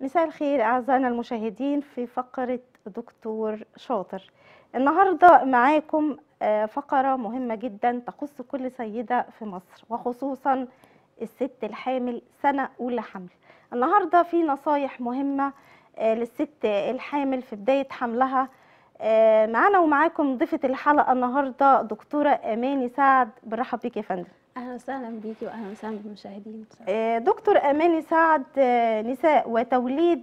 مساء الخير أعزائنا المشاهدين في فقرة دكتور شاطر النهاردة معاكم آه، فقرة مهمة جدا تخص كل سيدة في مصر وخصوصا الست الحامل سنة أولى حمل النهاردة في نصايح مهمة آه، للست الحامل في بداية حملها آه، معانا ومعاكم ضيفة الحلقة النهاردة دكتورة أماني سعد برحب بيك يا فندم اهلا وسهلا بيكي واهلا وسهلا بالمشاهدين آه، دكتور أماني سعد آه، نساء وتوليد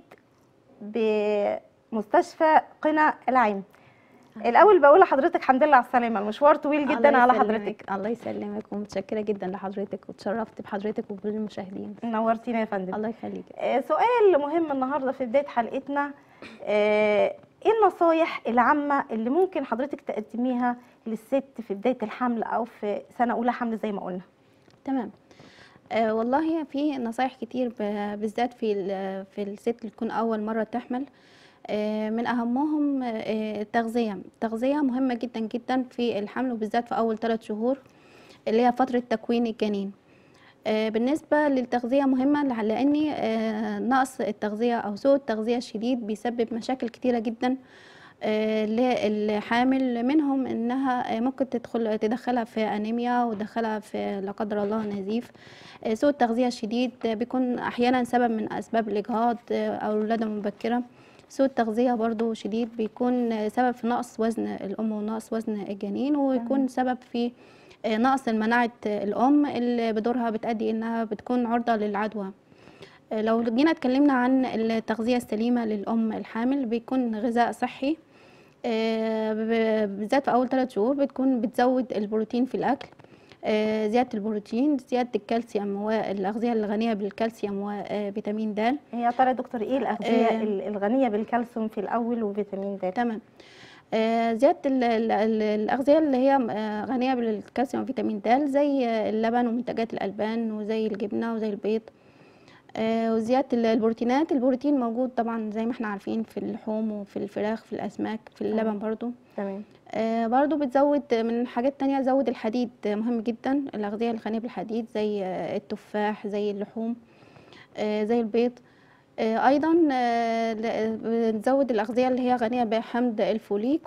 بمستشفى قنا العين الأول بقول لحضرتك الحمد لله على السلامة المشوار طويل جدا الله على يسلمك، حضرتك الله يسلمك ومتشكره جدا لحضرتك وتشرفت بحضرتك وبالمشاهدين نورتينا يا فندم الله يخليك آه، سؤال مهم النهارده في بداية حلقتنا آه، ايه النصايح العامة اللي ممكن حضرتك تقدميها للست في بداية الحمل أو في سنة أولى حمل زي ما قلنا تمام آه والله في نصايح كتير ب- بالذات في ال- في الست اللي تكون اول مره تحمل آه من اهمهم آه التغذيه التغذيه مهمه جدا جدا في الحمل وبالذات في اول ثلاث شهور اللي هي فتره تكوين الجنين آه، بالنسبة للتغذية مهمة لع- لأن آه، نقص التغذية أو سوء التغذية الشديد بيسبب مشاكل كتيرة جدا آه، للحامل منهم إنها آه، ممكن تدخل تدخلها في أنيميا وتدخلها في لا قدر الله نزيف آه، سوء التغذية الشديد آه، بيكون أحيانا سبب من أسباب الإجهاض آه، أو الولادة المبكرة سوء التغذية برضو شديد بيكون آه، سبب في نقص وزن الأم ونقص وزن الجنين ويكون سبب في آه، نقص مناعة الأم اللي بدورها بتأدي إنها بتكون عرضة للعدوى آه، لو جينا اتكلمنا عن التغذية السليمة للأم الحامل بيكون غذاء صحي آه، ب- بالذات في أول ثلاث شهور بتكون بتزود البروتين في الأكل آه، زيادة البروتين زيادة الكالسيوم والأغذية الغنية بالكالسيوم وفيتامين د هي يا ترى يا دكتور ايه الأغذية آه. ال- الغنية بالكالسيوم في الأول وفيتامين د تمام آه، زيادة ال- ال- ال- الأغذية اللي هي آه، غنية بالكالسيوم وفيتامين د زي آه، اللبن ومنتجات الألبان وزي الجبنة وزي البيض آه، وزيادة ال- البروتينات البروتين موجود طبعا زي ما احنا عارفين في اللحوم وفي الفراخ في الأسماك في اللبن برضو تمام آه، برضو بتزود من حاجات تانية زود الحديد آه، مهم جدا الأغذية الغنية بالحديد زي آه، التفاح زي اللحوم آه، زي البيض آه، أيضا آه، ل- بنزود الأغذية اللي هي غنية بحمض الفوليك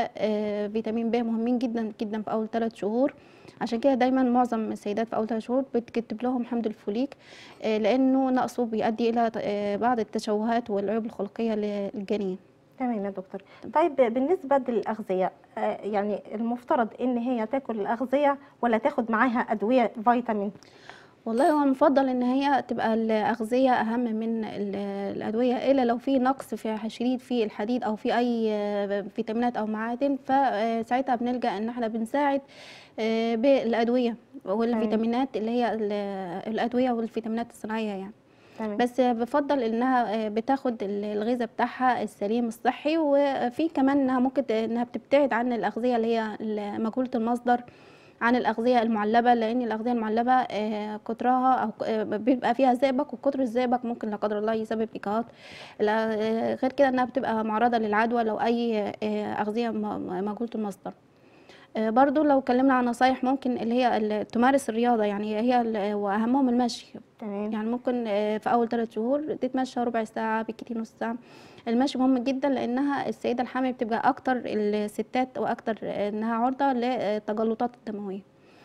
وفيتامين ب مهمين جدا جدا في أول ثلاث شهور عشان كده دايما معظم السيدات في أول ثلاث شهور بتكتب لهم حمض الفوليك آه، لأنه نقصه بيؤدي إلى آه، بعض التشوهات والعيوب الخلقية للجنين تمام يا دكتور طيب بالنسبة للأغذية آه، يعني المفترض إن هي تاكل الأغذية ولا تاخد معاها أدوية فيتامين والله هو المفضل ان هي تبقى الاغذيه اهم من ال- الادويه الا لو في نقص في شديد في الحديد او في اي آه، فيتامينات او معادن فساعتها بنلجا ان احنا بنساعد آه، بالادويه والفيتامينات اللي هي ال- الادويه والفيتامينات الصناعيه يعني تمام بس بفضل انها بتاخد ال- الغذاء بتاعها السليم الصحي وفي كمان انها ممكن ت- انها بتبتعد عن الاغذيه اللي هي ال- مجهوله المصدر عن الاغذيه المعلبه لان الاغذيه المعلبه آه، كترها او ك- آه، بيبقى فيها زئبق وكتر الزئبق ممكن لا قدر الله يسبب اجهاض لا- آه، غير كده انها بتبقى معرضه للعدوى لو اي آه، اغذيه م- مجهوله المصدر آه، برضو لو اتكلمنا عن نصايح ممكن اللي هي ال- تمارس الرياضه يعني هي ال- واهمهم المشي تمام يعني ممكن آه، في اول ثلاث شهور تتمشى ربع ساعة بالكتير نص ساعة المشي مهم جدا لأنها السيدة الحامل بتبقى أكتر الستات وأكتر إنها عرضة للتجلطات الدموية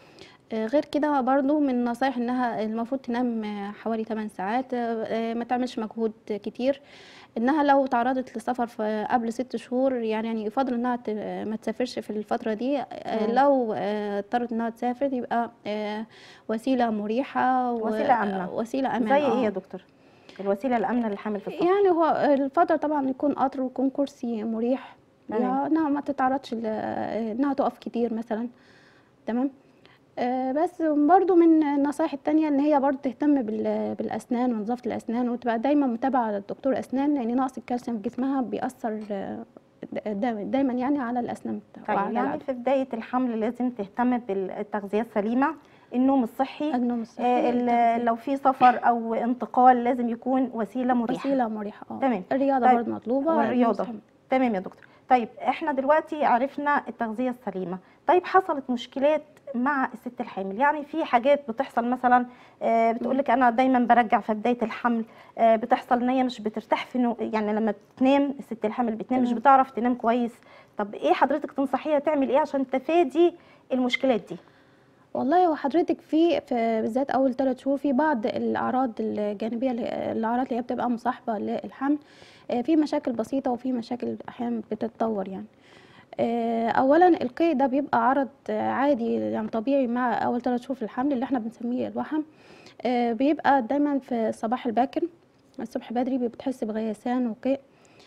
آه، غير كده برضو من النصايح انها المفروض تنام آه، حوالي 8 ساعات آه، آه، ما تعملش مجهود كتير انها لو تعرضت للسفر في قبل ست شهور يعني يعني يفضل انها ت- ما تسافرش في الفترة دي آه، مم. لو آه، اضطرت انها تسافر يبقى آه، وسيلة مريحة و- وسيلة آمنة. وسيلة أمان زي إيه آه. يا دكتور الوسيلة الآمنة للحامل في السفر يعني هو الفضل طبعا يكون قطر ويكون كرسي مريح تمام. يعني انها ما تتعرضش ل- انها تقف كتير مثلا تمام آه، بس برضو من النصائح التانية ان هي برضو تهتم بال- بالاسنان ونظافة الاسنان وتبقى دايما متابعة للدكتور اسنان لان نقص الكالسيوم في جسمها بيأثر آه، دا- دايما يعني على الاسنان طيب وعلى يعني العظم. في بداية الحمل لازم تهتم بالتغذية السليمة النوم الصحي النوم الصحي آه، ال- لو في سفر أو انتقال لازم يكون وسيلة مريحة وسيلة مريحة اه تمام. الرياضة طيب، برضو مطلوبة والرياضة النوم تمام يا دكتور طيب احنا دلوقتي عرفنا التغذية السليمة طيب حصلت مشكلات مع الست الحامل يعني في حاجات بتحصل مثلا آه، بتقول لك انا دايما برجع في بدايه الحمل آه، بتحصل ان هي مش بترتاح في نو... يعني لما بتنام الست الحامل بتنام مش تمام. بتعرف تنام كويس طب ايه حضرتك تنصحيها تعمل ايه عشان تفادي المشكلات دي والله هو حضرتك في, في بالذات اول ثلاث شهور في بعض الاعراض الجانبيه اللي- الاعراض اللي هي بتبقى مصاحبه للحمل آه، في مشاكل بسيطه وفي مشاكل احيانا بتتطور يعني آه، اولا القيء ده بيبقى عرض آه، عادي يعني طبيعي مع اول ثلاث شهور في الحمل اللي احنا بنسميه الوحم آه، بيبقى دايما في الصباح الباكر الصبح بدري بتحس بغيسان وقيء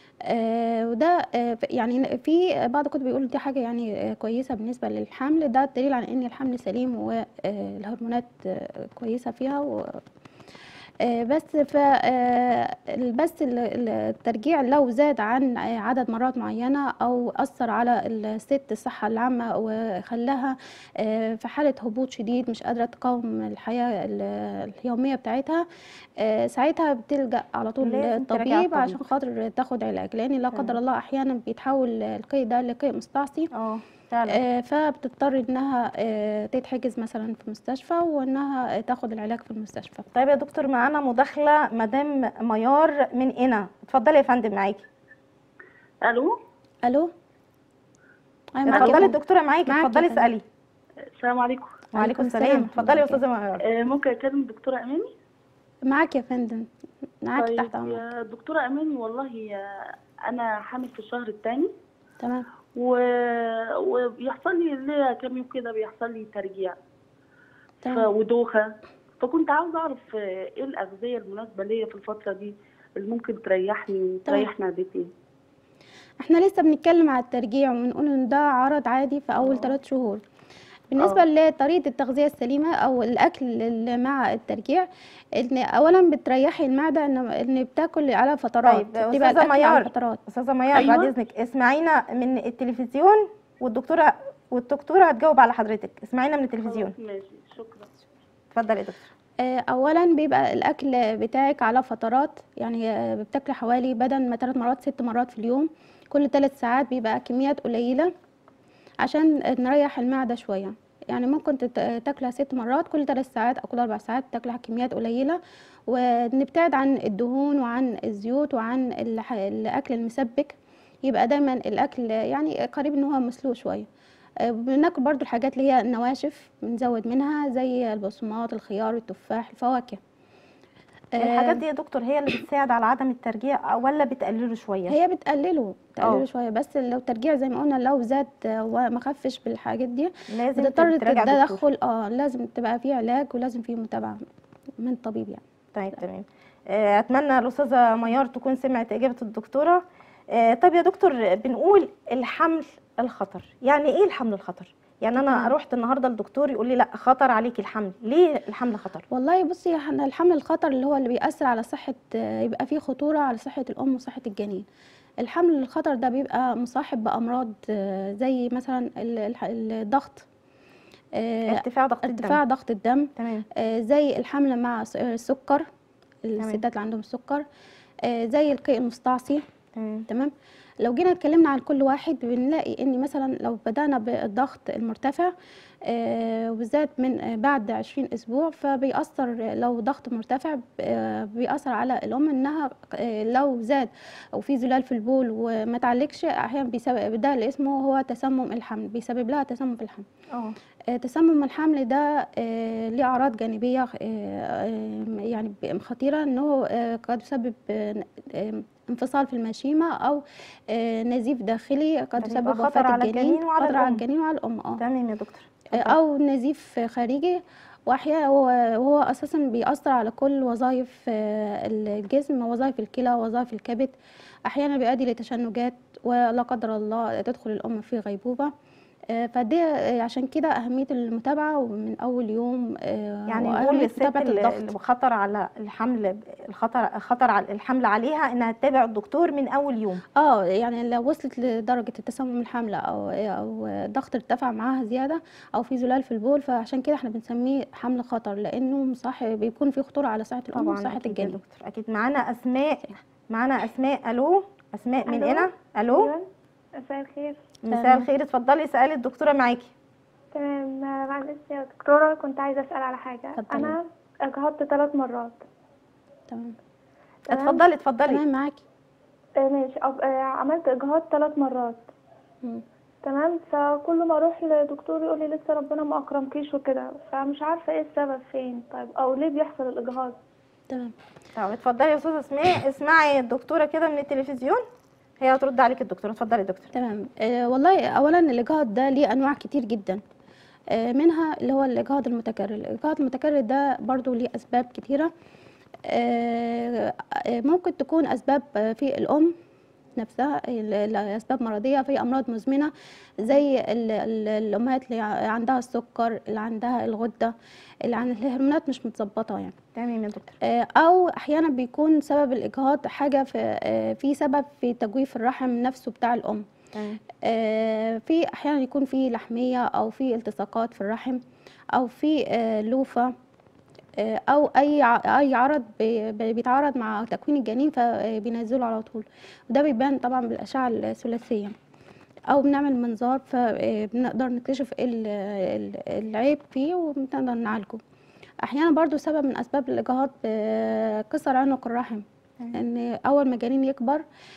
آه وده آه ف- يعني في بعض الكتب بيقولوا دي حاجه يعني آه كويسه بالنسبه للحمل ده دليل على ان الحمل سليم والهرمونات آه كويسه فيها و آه، بس ف آه، بس ال- ال- الترجيع لو زاد عن آه، عدد مرات معينه او اثر على الست الصحه العامه وخلاها آه، في حاله هبوط شديد مش قادره تقاوم الحياه ال- اليوميه بتاعتها آه، ساعتها بتلجا على طول لازم تراجع للطبيب الطبيب. عشان خاطر تاخد علاج لان لا قدر الله احيانا بيتحول القيء ده لقيء مستعصي اه فعلا آه، فبتضطر انها آه، تتحجز مثلا في مستشفى وانها تاخد العلاج في المستشفى طيب يا دكتور معانا مداخله مدام ميار من هنا اتفضلي يا فندم معاكي الو الو أيوة معاكي اتفضلي يا الدكتوره معاكي معاكي اتفضلي يا فندم. اسالي السلام عليكم وعليكم السلام. السلام اتفضلي يا اتفضلي. استاذه ميار آه، ممكن اكلم الدكتوره اماني فندم. معاك يا فندم معاكي طيب تحت امرك يا دكتوره اماني والله آه، انا حامل في الشهر الثاني تمام و... وبيحصل لي ليا كام يوم كده بيحصل لي ترجيع ف... تمام ودوخه فكنت عاوزه اعرف آه، ايه الاغذيه المناسبه ليا في الفتره دي اللي ممكن تريحني وتريح معدتي احنا لسه بنتكلم على الترجيع وبنقول ان ده عرض عادي في اول آه. ثلاث شهور بالنسبة آه. لطريقة التغذية السليمة أو الأكل اللي مع الترجيع إن أولا بتريحي المعدة إن إن بتاكل على فترات طيب، بتبقى أستاذة الأكل على ميار. فترات استاذه ميار أيوة. بعد اذنك اسمعينا من التلفزيون والدكتوره والدكتوره هتجاوب على حضرتك اسمعينا من التلفزيون خلاص، ماشي شكرا اتفضلي يا دكتور آه، اولا بيبقى الاكل بتاعك على فترات يعني آه، بتاكلي حوالي بدل ما ثلاث مرات ست مرات في اليوم كل ثلاث ساعات بيبقى كميات قليله عشان نريح المعده شويه يعني ممكن تت- تاكلها ست مرات كل ثلاث ساعات او كل اربع ساعات تاكلها كميات قليله ونبتعد عن الدهون وعن الزيوت وعن الح- الاكل المسبك يبقى دايما الاكل يعني قريب ان هو مسلوق شويه آه، بناكل برضو الحاجات اللي هي النواشف بنزود منها زي البقسماط الخيار التفاح الفواكه آه، الحاجات دي يا دكتور هي اللي بتساعد على عدم الترجيع ولا بتقلله شويه هي بتقلله بتقلله آه. شويه بس لو ترجيع زي ما قلنا لو زاد آه، وما خفش بالحاجات دي لازم بتضطر تراجع دكتور تدخل اه لازم تبقى فيه علاج ولازم فيه متابعه من الطبيب يعني طيب تمام آه، اتمنى الاستاذه ميار تكون سمعت اجابه الدكتوره آه، طب يا دكتور بنقول الحمل الخطر يعني ايه الحمل الخطر يعني انا تمام. رحت النهارده الدكتور يقول لي لا خطر عليكي الحمل ليه الحمل خطر والله بصي احنا الحمل الخطر اللي هو اللي بيأثر على صحة آه، يبقى فيه خطورة على صحة الأم وصحة الجنين الحمل الخطر ده بيبقى مصاحب بأمراض آه، زي مثلا ال- الح- الضغط آه، ارتفاع ضغط ارتفاع الدم ضغط الدم تمام آه، زي الحمل مع س- آه، السكر الستات اللي عندهم السكر آه، زي القيء المستعصي تمام تمام لو جينا اتكلمنا عن كل واحد بنلاقي ان مثلا لو بدأنا بالضغط المرتفع آه، وبالذات من آه، بعد 20 اسبوع فبيأثر لو ضغط مرتفع آه، بيأثر على الام انها آه، لو زاد او في زلال في البول وما تعالجش احيانا بيسبب ده اللي اسمه هو تسمم الحمل بيسبب لها تسمم في الحمل اه آه، تسمم الحمل ده آه، ليه اعراض جانبيه آه، آه، يعني ب- خطيره انه آه، قد يسبب آه، آه، انفصال في المشيمه او آه، نزيف داخلي قد ده يسبب بيبقى وفاه خطر على الجنين الجنين وعلى خطر على الأم. الجنين وعلى الام اه تمام يا دكتور آه، اتفضل. او نزيف خارجي واحيانا هو هو اساسا بيأثر على كل وظائف آه، الجسم وظائف الكلى وظائف الكبد احيانا بيؤدي لتشنجات ولا قدر الله تدخل الام في غيبوبه آه، فدي آه، عشان كده اهميه المتابعه ومن اول يوم آه، يعني وأهمية نقول للست متابعه اللي الضغط اللي خطر على الحمل الخطر خطر على الحمل عليها انها تتابع الدكتور من اول يوم اه يعني لو وصلت لدرجه التسمم الحمل او او ضغط ارتفع معاها زياده او في زلال في البول فعشان كده احنا بنسميه حمل خطر لانه مصاحب بيكون في خطوره على صحه الام طبعا وصحه اكيد يا الجنين دكتور اكيد معانا اسماء معانا اسماء الو اسماء من ألو؟ هنا الو أيوة. مساء الخير مساء الخير اتفضلي اسالي الدكتوره معاكي تمام آه، معلش يا دكتورة كنت عايزة أسأل على حاجة اتفضلي. أنا أجهضت ثلاث مرات تمام تمام؟ اتفضلي اتفضلي تمام معاكي آه، ماشي أب- آه، عملت إجهاض ثلاث مرات مم. تمام فكل ما أروح لدكتور يقول لي لسه ربنا ما أكرمكيش وكده فمش عارفة إيه السبب فين طيب أو ليه بيحصل الإجهاض تمام طب اتفضلي يا استاذه اسماء اسمعي الدكتوره كده من التلفزيون هي هترد عليك الدكتوره اتفضلي يا دكتور تمام آه والله اولا الاجهاض ده ليه انواع كتير جدا آه منها اللي هو الاجهاض المتكرر الاجهاض المتكرر ده برضو ليه اسباب كتيره آه آه، ممكن تكون اسباب آه، في الام نفسها ال- ال- اسباب مرضيه في امراض مزمنه زي ال- ال- الامهات اللي ع- عندها السكر اللي عندها الغده اللي عن الهرمونات مش متظبطه يعني تمام يا دكتور آه، او احيانا بيكون سبب الاجهاض حاجه في آه، في سبب في تجويف الرحم نفسه بتاع الام تمام آه، في احيانا يكون في لحميه او في التصاقات في الرحم او في آه، لوفه آه، او اي ع- اي عرض بي- بي- بيتعارض مع تكوين الجنين فبينزله على طول وده بيبان طبعا بالاشعه الثلاثيه او بنعمل منظار فبنقدر نكتشف إيه ال- ال- العيب فيه وبنقدر نعالجه احيانا برضو سبب من اسباب الاجهاض آه، كسر عنق الرحم ان اول ما الجنين يكبر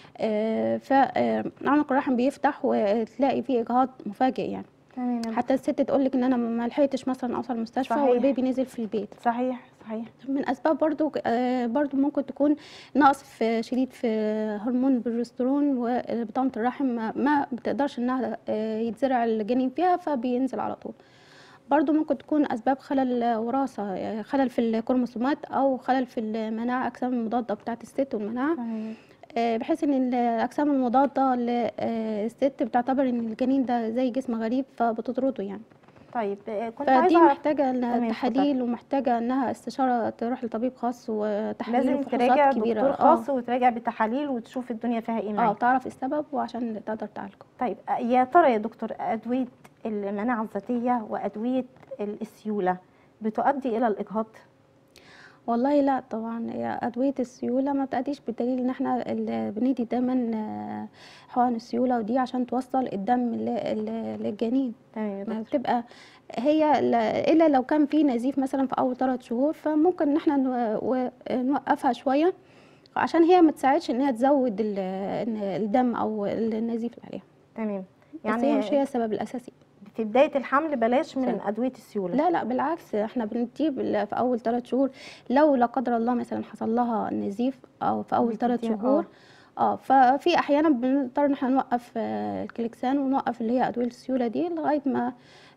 فعنق الرحم بيفتح وتلاقي فيه اجهاض مفاجئ يعني تمام يا دكتور. حتى الست تقول لك ان انا ما لحقتش مثلا اوصل المستشفى صحيح. والبيبي نزل في البيت صحيح صحيح من اسباب برضو آه، برضو ممكن تكون نقص في شديد في هرمون البروجسترون وبطانه الرحم ما- ما بتقدرش انها آه، يتزرع الجنين فيها فبينزل على طول برضو ممكن تكون اسباب خلل وراثه آه، خلل في الكروموسومات او خلل في المناعه اجسام المضاده بتاعه الست والمناعه تمام آه، بحيث ان الاجسام المضاده للست بتعتبر ان الجنين ده زي جسم غريب فبتطرده يعني طيب آه، كنت فدي عايزه اعرف محتاجه تمام، إنها تحاليل ومحتاجه انها استشاره تروح لطبيب خاص وتحاليل لازم وفحوصات تراجع كبيره دكتور آه. خاص وتراجع بتحاليل وتشوف الدنيا فيها ايه اه معاك تعرف السبب وعشان تقدر تعالجه طيب آه، يا ترى يا دكتور ادويه المناعه الذاتيه وادويه السيوله بتؤدي الى الاجهاض والله لا طبعا هي ادويه السيوله ما بتأديش بالدليل ان احنا ال- بندي دايما آه، حقن السيوله ودي عشان توصل الدم ل- ل- للجنين تمام يا ما دكتور بتبقى هي لا- الا لو كان في نزيف مثلا في اول ثلاث شهور فممكن ان احنا نو- و- نوقفها شويه عشان هي ما تساعدش ان هي تزود ال- إن الدم او النزيف اللي عليها تمام بس هي يعني مش هي السبب الاساسي في بدايه الحمل بلاش من سلام. ادويه السيوله لا لا بالعكس احنا بنديه ال- في اول ثلاث شهور لو لا قدر الله مثلا حصل لها نزيف او في اول ثلاث بتديها- شهور اه ففي احيانا بنضطر ان احنا نوقف آه، الكليكسان ونوقف اللي هي ادويه السيوله دي لغايه ما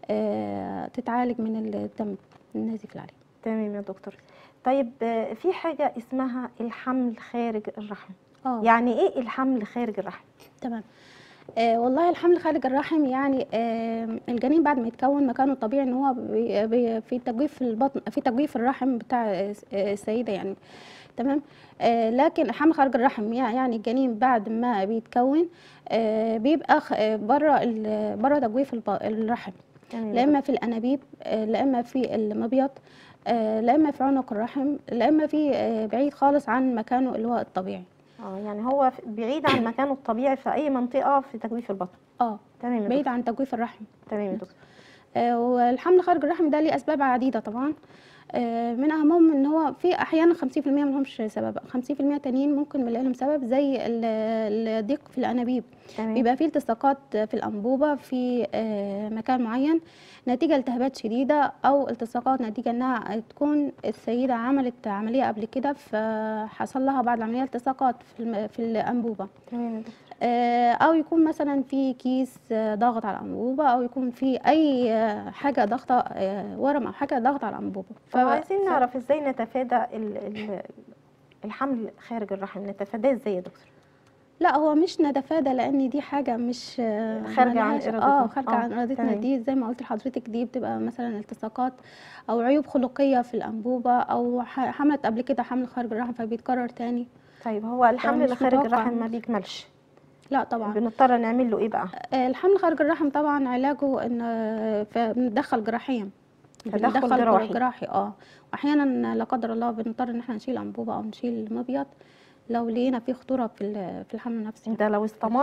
آه، تتعالج من الدم النزيف اللي عليها تمام يا دكتور طيب آه، في حاجه اسمها الحمل خارج الرحم اه يعني ايه الحمل خارج الرحم تمام آه والله الحمل خارج الرحم يعني آه الجنين بعد ما يتكون مكانه الطبيعي ان هو بي بي في تجويف البطن في تجويف الرحم بتاع آه، السيده يعني تمام آه لكن الحمل خارج الرحم يع- يعني الجنين بعد ما بيتكون آه بيبقى خ- آه، بره ال- بره تجويف الب- الرحم تمام لا يا اما في الانابيب آه، لا اما في المبيض آه، لا اما في عنق الرحم لا اما في آه، بعيد خالص عن مكانه اللي هو الطبيعي دكتور. اه يعني هو في- بعيد عن مكانه الطبيعي في اي منطقه في تجويف البطن اه تمام يا بعيد دكتور عن تجويف الرحم تمام يا دكتور آه، والحمل خارج الرحم ده ليه اسباب عديده طبعا آه، من اهمهم ان هو في احيانا 50% ما لهمش سبب 50% تانيين ممكن نلاقي لهم سبب زي ال- الضيق في الانابيب تمام بيبقى فيه التصاقات في الانبوبه في آه، مكان معين نتيجه التهابات شديده او التصاقات نتيجه انها تكون السيده عملت عمليه قبل كده فحصل لها بعد العمليه التصاقات في الم- في الانبوبه تمام يا دكتور آه، او يكون مثلا في كيس آه، ضاغط على الانبوبه او يكون في اي آه، حاجه ضاغطه آه، ورم او حاجه ضاغطه على الانبوبه ف- عايزين ف- نعرف ازاي نتفادى ال ال الحمل خارج الرحم نتفاداه ازاي يا دكتور لا هو مش نتفادى لان دي حاجه مش آه، خارجة عن ملهاش- إرادتنا. اه خارجه آه، عن ارادتنا تمام. دي زي ما قلت لحضرتك دي بتبقى مثلا التصاقات او عيوب خلقيه في الانبوبه او ح- حملت قبل كده حمل خارج الرحم فبيتكرر تاني طيب هو الحمل مش اللي خارج متوقع. الرحم ما بيكملش لا طبعا بنضطر نعمل له ايه بقى آه، الحمل خارج الرحم طبعا علاجه ان آه، ف- بندخل جراحيا تدخل بندخل جراحي. جراحي اه واحيانا لا قدر الله بنضطر ان احنا نشيل انبوبه او نشيل مبيض لو لقينا في خطوره في ال- في الحمل نفسه ده لو استمر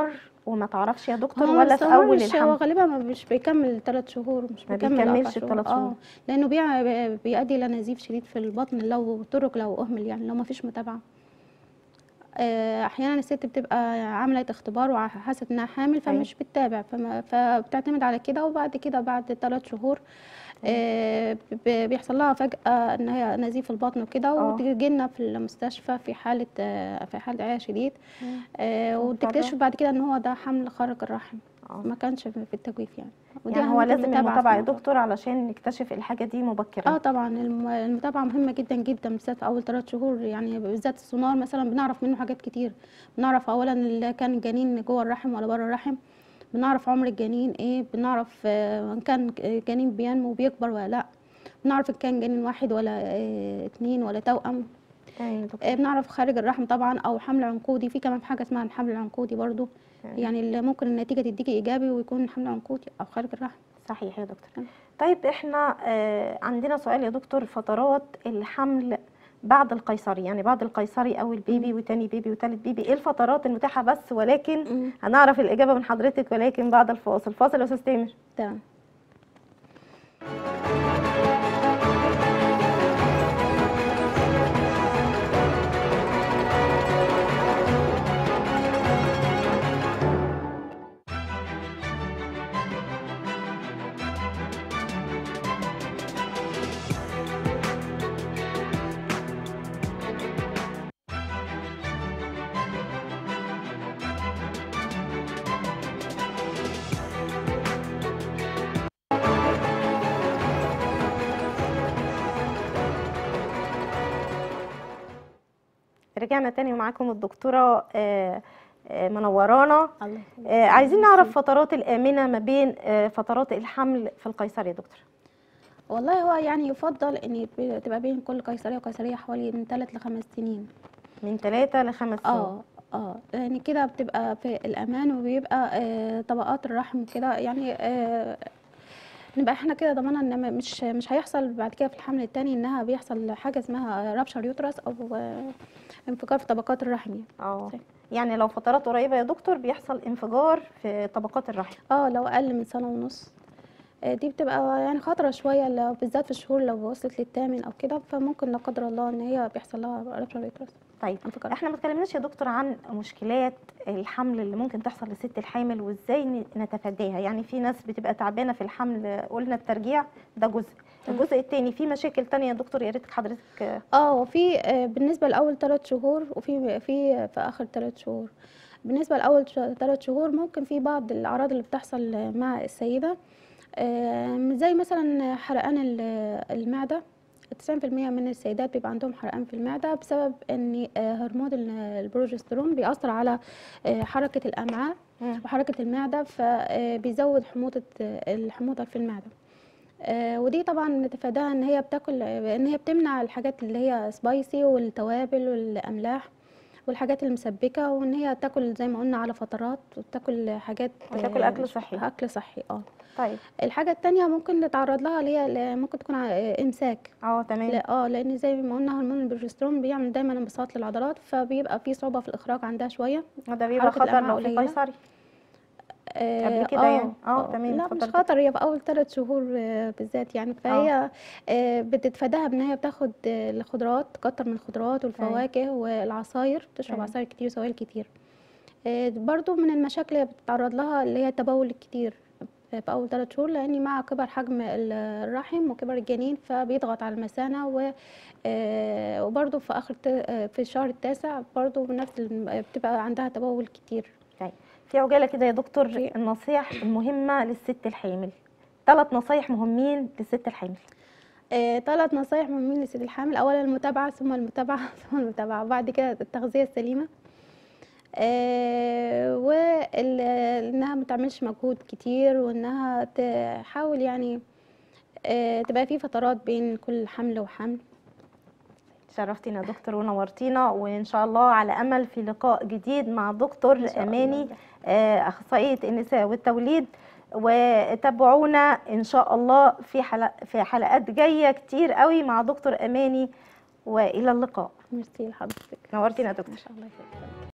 وما تعرفش يا دكتور هو ما ولا في اول بيستمرش، هو الحمل غالبا ما مش بيكمل ثلاث شهور مش ما بيكمل بيكملش أربع الثلاث شهور. اه لانه بيع- بيؤدي الى نزيف شديد في البطن لو ترك لو اهمل يعني لو ما فيش متابعه آه، احيانا الست بتبقى عملت اختبار وحست انها حامل فمش بتتابع فما فبتعتمد على كده وبعد كده بعد ثلاث شهور آه، ب- بيحصل لها فجأة ان هي نزيف البطن وكده آه. وتجي لنا في المستشفى في حالة آه، في حالة عيا شديد مم. آه، وتكتشف بعد كده ان هو ده حمل خارج الرحم آه. ما كانش في التجويف يعني ودي يعني هو أهمية لازم المتابعه في يا الموضوع. دكتور علشان نكتشف الحاجه دي مبكرا اه طبعا الم- المتابعه مهمه جدا جدا بالذات في اول ثلاث شهور يعني بالذات السونار مثلا بنعرف منه حاجات كتير بنعرف اولا اللي كان الجنين جوه الرحم ولا بره الرحم بنعرف عمر الجنين ايه بنعرف آه، ان كان جنين بينمو وبيكبر ولا لا بنعرف ان كان جنين واحد ولا آه، اتنين ولا توأم تمام يا دكتور آه، بنعرف خارج الرحم طبعا او حمل عنقودي في كمان حاجه اسمها الحمل العنقودي برضو تمام. يعني اللي ممكن النتيجه تديكي ايجابي ويكون حمل عنقودي او خارج الرحم صحيح يا دكتور تمام. طيب احنا آه عندنا سؤال يا دكتور فترات الحمل بعد القيصري يعني بعد القيصري اول بيبي وتاني بيبي وتالت بيبي ايه الفترات المتاحه بس ولكن مم. هنعرف الاجابه من حضرتك ولكن بعد الفاصل فاصل يا استاذ تامر تمام رجعنا تاني ومعاكم الدكتوره آه آه منورانا الله يخليك. آه عايزين نعرف فترات الامنه ما بين آه فترات الحمل في القيصري يا دكتور والله هو يعني يفضل ان ب- تبقى بين كل قيصريه وقيصريه حوالي من 3 ل 5 سنين من ثلاثة لخمس سنين اه اه يعني كده بتبقى في الامان وبيبقى آه طبقات الرحم كده يعني آه نبقى احنا كده ضمنا ان م- مش مش هيحصل بعد كده في الحمل التاني انها بيحصل حاجه اسمها رابشر يوترس او آه انفجار في طبقات الرحم يعني اه صحيح. يعني لو فترات قريبه يا دكتور بيحصل انفجار في طبقات الرحم اه لو اقل من سنه ونص آه، دي بتبقى يعني خطرة شوية لو بالذات في الشهور لو وصلت للثامن أو كده فممكن لا قدر الله إن هي بيحصل لها رابشر يوترس طيب انفجار احنا ما اتكلمناش يا دكتور عن مشكلات الحمل اللي ممكن تحصل للست الحامل وازاي ن- نتفاداها يعني في ناس بتبقى تعبانه في الحمل قلنا الترجيع ده جزء الجزء الثاني في مشاكل تانية يا دكتور يا ريت حضرتك آه، اه وفي آه، بالنسبة لأول ثلاث شهور وفي في في آخر ثلاث شهور بالنسبة لأول ثلاث شهور ممكن في بعض الأعراض اللي بتحصل مع السيدة آه، زي مثلا حرقان ال- المعدة 90% من السيدات بيبقى عندهم حرقان في المعدة بسبب ان آه، هرمون ال- البروجسترون بيأثر على آه، حركة الأمعاء مم. وحركة المعدة فبيزود حموضة آه، الحموضة في المعدة آه، ودي طبعا نتفاداها ان هي بتاكل ان هي بتمنع الحاجات اللي هي سبايسي والتوابل والاملاح والحاجات المسبكه وان هي تاكل زي ما قلنا على فترات وتاكل حاجات وتاكل آه، أكل صحي. اكل صحي اه طيب الحاجه التانية ممكن نتعرض لها اللي هي ل- ممكن تكون ع- آه، امساك اه تمام لا اه لان زي ما قلنا هرمون البروجسترون بيعمل دايما انبساط للعضلات فبيبقى في صعوبه في الاخراج عندها شويه وده بيبقى حركة خطر الأمعاء لو في قليلة. قيصري آه، قبل كده يعني؟ آه، تمام، لا اتفضل مش دكتور. خطر هي في اول ثلاث شهور آه، بالذات يعني فهي آه، بتتفاداها بان هي بتاخد آه، الخضروات تكتر من الخضروات والفواكه والعصاير تشرب تمام. عصاير كتير وسوائل كتير آه، برضو من المشاكل اللي بتتعرض لها اللي هي التبول الكتير في اول ثلاث شهور لان مع كبر حجم ال- الرحم وكبر الجنين فبيضغط على المثانه و آه، وبرضو في اخر ت- آه، في الشهر التاسع برضو نفس الم- بتبقى عندها تبول كتير طيب في عجاله كده يا دكتور في- النصيحة المهمه للست الحامل ثلاث نصايح مهمين للست الحامل آه، ثلاث نصايح مهمين للست الحامل اولا المتابعه ثم المتابعه ثم المتابعه وبعد كده التغذيه السليمه آه، وال- انها ما تعملش مجهود كتير وانها تحاول يعني آه، تبقى في فترات بين كل حمل وحمل شرفتينا يا دكتور ونورتينا وان شاء الله على امل في لقاء جديد مع دكتور إن شاء الله. اماني آه، اخصائيه النساء والتوليد وتابعونا ان شاء الله في حلق في حلقات جايه كتير قوي مع دكتور اماني والى اللقاء ميرسي لحضرتك نورتينا يا دكتور ان شاء الله يخليك